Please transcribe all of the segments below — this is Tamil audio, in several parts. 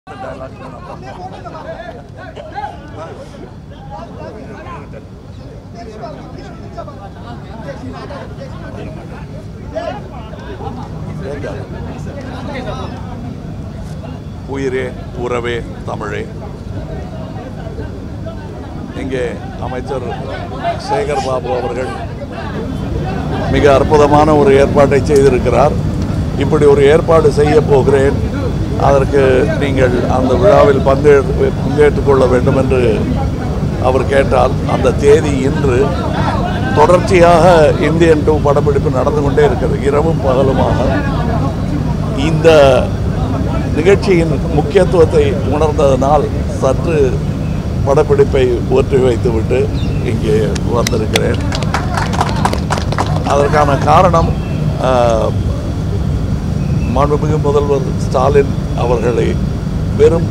உயிரே உறவே தமிழே இங்கே அமைச்சர் சேகர் பாபு அவர்கள் மிக அற்புதமான ஒரு ஏற்பாட்டை செய்திருக்கிறார் இப்படி ஒரு ஏற்பாடு செய்ய போகிறேன் அதற்கு நீங்கள் அந்த விழாவில் பங்கே பங்கேற்றுக் கொள்ள வேண்டும் என்று அவர் கேட்டால் அந்த தேதி இன்று தொடர்ச்சியாக இந்தியன் டூ படப்பிடிப்பு நடந்து கொண்டே இருக்கிறது இரவும் பகலுமாக இந்த நிகழ்ச்சியின் முக்கியத்துவத்தை உணர்ந்ததனால் சற்று படப்பிடிப்பை ஒற்றி வைத்துவிட்டு இங்கே வந்திருக்கிறேன் அதற்கான காரணம் ஆஹ், மாண்புமிகு முதல்வர் ஸ்டாலின் அவர்களை வெறும்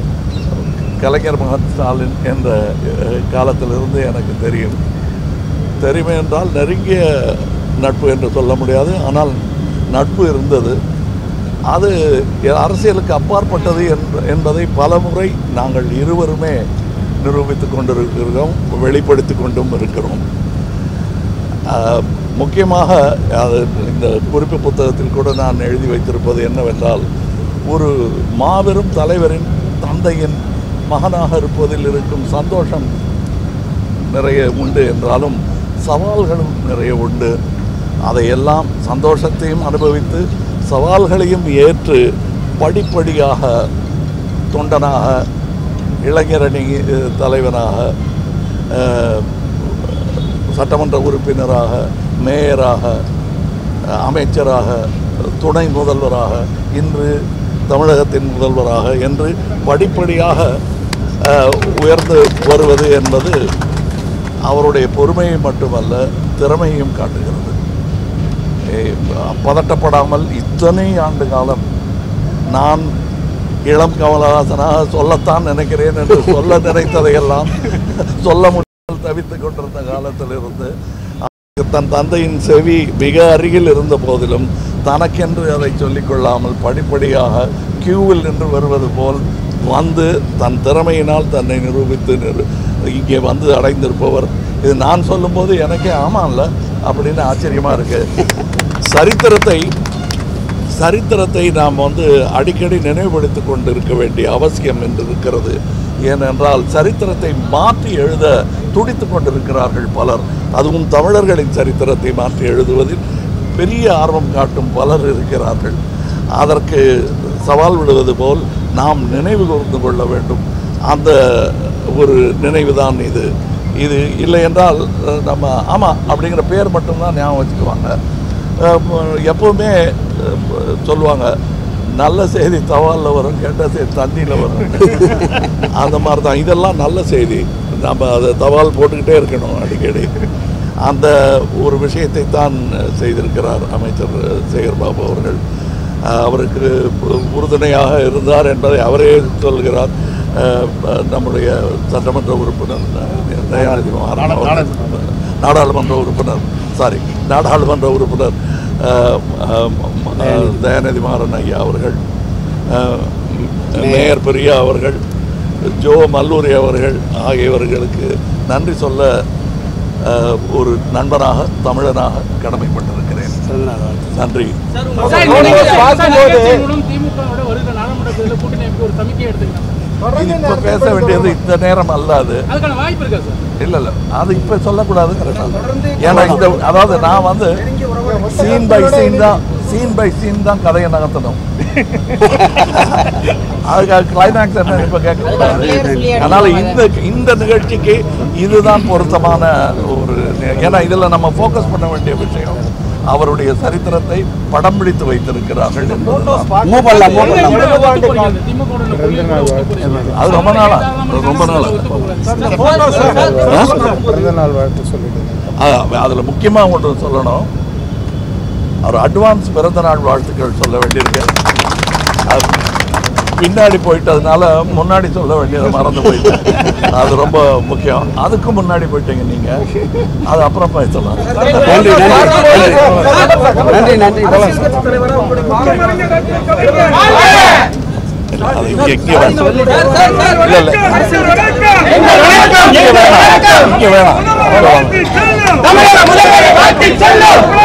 கலைஞர் மகன் ஸ்டாலின் என்ற அஹ், காலத்திலிருந்து எனக்கு தெரியும் தெரியும் என்றால் நெருங்கிய நட்பு என்று சொல்ல முடியாது ஆனால் நட்பு இருந்தது அது அரசியலுக்கு அப்பாற்பட்டது என்ப- என்பதை பலமுறை நாங்கள் இருவருமே நிரூபித்துக் கொண்டிருக்கிறோம் வெளிப்படுத்தி கொண்டும் இருக்கிறோம் ஆஹ், முக்கியமாக அது இந்த குறிப்பு புத்தகத்தில் கூட நான் எழுதி வைத்திருப்பது என்னவென்றால் ஒரு மாபெரும் தலைவரின் தந்தையின் மகனாக இருப்பதில் இருக்கும் சந்தோஷம் நிறைய உண்டு என்றாலும் சவால்களும் நிறைய உண்டு அதையெல்லாம் சந்தோஷத்தையும் அனுபவித்து சவால்களையும் ஏற்று படிப்படியாக தொண்டனாக இளைஞரணி அஹ், தலைவனாக அஹ், சட்டமன்ற உறுப்பினராக மேயராக அஹ், அமைச்சராக துணை முதல்வராக இன்று தமிழகத்தின் முதல்வராக என்று படிப்படியாக அஹ், உயர்ந்து வருவது என்பது அவருடைய பொறுமையை மட்டுமல்ல திறமையையும் காட்டுகிறது ஏ, பதட்டப்படாமல் இத்தனை ஆண்டு காலம் நான் இளம் கமலஹாசனாக சொல்லத்தான் நினைக்கிறேன் என்று சொல்ல நினைத்ததையெல்லாம் சொல்ல முடியாமல் தவித்துக் கொண்டிருந்த காலத்திலிருந்து அவருக்கு தன் தந்தையின் செவி மிக அருகில் இருந்த போதிலும் தனக்கென்று அதை சொல்லிக் கொள்ளாமல் படிப்படியாக கியூவில் நின்று வருவது போல் வந்து தன் திறமையினால் தன்னை நிரூபித்து நிரு இங்கே வந்து அடைந்திருப்பவர் இது நான் சொல்லும்போது எனக்கே ஆமாம்ல அப்படின்னு ஆச்சரியமா இருக்கு சரித்திரத்தை சரித்திரத்தை நாம் வந்து அடிக்கடி நினைவுபடுத்தி கொண்டு இருக்க வேண்டிய அவசியம் என்று இருக்கிறது ஏனென்றால் சரித்திரத்தை மாற்றி எழுத துடித்து கொண்டிருக்கிறார்கள் பலர் அதுவும் தமிழர்களின் சரித்திரத்தை மாற்றி எழுதுவதில் பெரிய ஆர்வம் காட்டும் பலர் இருக்கிறார்கள் அதற்கு சவால் விடுவது போல் நாம் நினைவு கூர்ந்து கொள்ள வேண்டும் அந்த ஒரு நினைவுதான் இது இது இல்லை என்றால் அஹ், நம்ம ஆமாம் அப்படிங்கிற பேர் மட்டும்தான் ஞாபகம் வச்சுக்குவாங்க அஹ், எப்பவுமே அஹ், சொல்லுவாங்க நல்ல செய்தி தவாலில் வரும் கெட்ட செய்தி தண்ணியில் வரும் அந்த மாதிரி தான் இதெல்லாம் நல்ல செய்தி நம்ம அதை தவால் போட்டுக்கிட்டே இருக்கணும் அடிக்கடி அந்த ஒரு விஷயத்தை தான் செய்திருக்கிறார் அமைச்சர் சேகர் பாபு அவர்கள் அஹ், அவருக்கு உறுதுணையாக இருந்தார் என்பதை அவரே சொல்கிறார் அஹ், நம்முடைய சட்டமன்ற உறுப்பினர் அஹ், தயாநிதி மாறன் அவர்கள். நாடாளுமன்ற உறுப்பினர் சாரி நாடாளுமன்ற உறுப்பினர் அஹ், அஹ், அஹ், தயாநிதி மாறன் ஐயா அவர்கள் அஹ், மேயர் பிரியா அவர்கள் ஜோ மல்லூரி அவர்கள் ஆகியவர்களுக்கு நன்றி சொல்ல அஹ், ஒரு நண்பனாக தமிழனாக கடமைப்பட்டிருக்கிறேன் நன்றி சார், உங்க சார், சார், நீங்க நீங்க பார்க்கும்போது- நிகழ்ச்சியின் மூலம் திமுகவோட வருகிற நாடாளுமன்ற தேர்தலில் கூட்டணி அமைக்க ஒரு சமிக்கை எடுத்துக்கலாம் இது இப்ப பேச வேண்டியது இந்த நேரம் அல்ல அது அதுக்கான வாய்ப்பு இருக்கா சார் இல்ல இல்ல அது இப்ப சொல்லக்கூடாதுங்கிறேன் ஏன்னா இந்த அதாவது நான் வந்து சீன் பை சீன் தான் சீன் பை சீன் தான் கதையை நகர்த்தணும் அதுக்காக கிளைமேக்ஸ் என்ன இப்ப கேட்கக்கூடாது அதனால இந்த இந்த நிகழ்ச்சிக்கு இதுதான் பொருத்தமான ஒரு நி- ஏன்னா இதுல நம்ம ஃபோக்கஸ் பண்ண வேண்டிய விஷயம் அவருடைய சரித்திரத்தை படம் பிடித்து வைத்திருக்கிறார்கள் என்பதுதான். மூவ் பண்ணலாம் மூவ் எங்க பண்ணலாம் கூட ஒத்து போறீங்க இந்த திமுக வோட இந்த கொள்கையை கூட ஒத்து போறீங்க. அது ரொம்ப நாளா ரொம்ப நாளா ஒத்து போறீங்க. பிறந்த நாள் வாழ்த்து சொல்லிடுங்க அ- அதுல முக்கியமா ஒன்று சொல்லணும் ஒரு அட்வான்ஸ் பிறந்த நாள் வாழ்த்துக்கள் சொல்ல வேண்டியிருக்கு அது பின்னாடி போயிட்டதுனால முன்னாடி சொல்ல வேண்டியதை மறந்து போயிட்டேன் அது ரொம்ப முக்கியம் அதுக்கு முன்னாடி போயிட்டீங்க நீங்க அது அப்புறம் பேசலாம் நன்றி நன்றி நன்றி நன்றி போலாம் சார் தலைவராக உங்களுடைய இல்ல, அது இங்க இங்க வேணாம் இல்ல இல்ல இங்க வேணாம் இங்க வேணாம் அவ்வளவுதான். தமிழக முதல்வரை வாழ்த்தி செல்லும்